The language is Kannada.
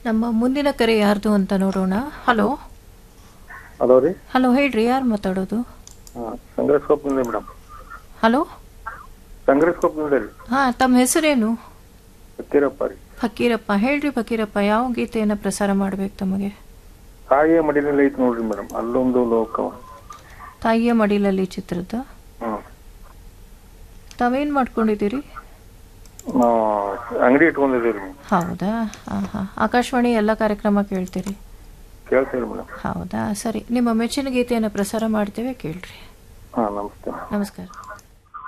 ನಮ್ಮ ಮುಂದಿನ ಕರೆ ಯಾರ್ದು ಅಂತ ನೋಡೋಣ ಹಲೋ ಹಲೋ ರೀ ಹಲೋ ಹೇಳ್ರಿ ಯಾರು ಮಾತಾಡೋದು ಹಾಂ ಸಂಗ್ರಸ್ಕೋಪ್ನಿಂದ ಮೇಡಮ್ ಹಲೋ ಸಂಗ್ರಸ್ಕೋಪ್ನಿಂದ ರೀ ಹಾಂ ತಮ್ಮ ಹೆಸರೇನು ಗೊತ್ತಿರಪ್ಪ ರೀ ಫಕೀರಪ್ಪ ಹೇಳ್ರಿ ಫಕೀರಪ್ಪ ಯಾವ ಗೀತೆಯನ್ನು ಪ್ರಸಾರ ಮಾಡ್ಬೇಕು ತಮಗೆ ತಾಯಿಯ ಮಡಿನಲ್ಲಿ ಐತಿ ನೋಡ್ರಿ ಮೇಡಮ್ ಅಲ್ಲೊಂದು ಲೋಕವ ತಾಯಿಯ ಮಡಿಲಲ್ಲಿ ಚಿತ್ರದ ಹ್ಞೂ ತಾವೇನು ಮಾಡ್ಕೊಂಡಿದ್ದೀರಿ ನಾವು ಅಂಗಡಿ ಇಟ್ಕೊಂಡಿದ್ದೀವಿ ರೀ ಹೌದಾ ಹಾಂ ಹಾಂ ಆಕಾಶವಾಣಿ ಎಲ್ಲ ಕಾರ್ಯಕ್ರಮ ಕೇಳ್ತೀರಿ ಕೇಳ್ತೀರಿ ಮೇಡಮ್ ಹೌದಾ ಸರಿ ನಿಮ್ಮ ಮೆಚ್ಚಿನ ಗೀತೆಯನ್ನು ಪ್ರಸಾರ ಮಾಡ್ತೇವೆ ಕೇಳ್ರಿ ಹಾಂ ನಮಸ್ತೆ ನಮಸ್ಕಾರ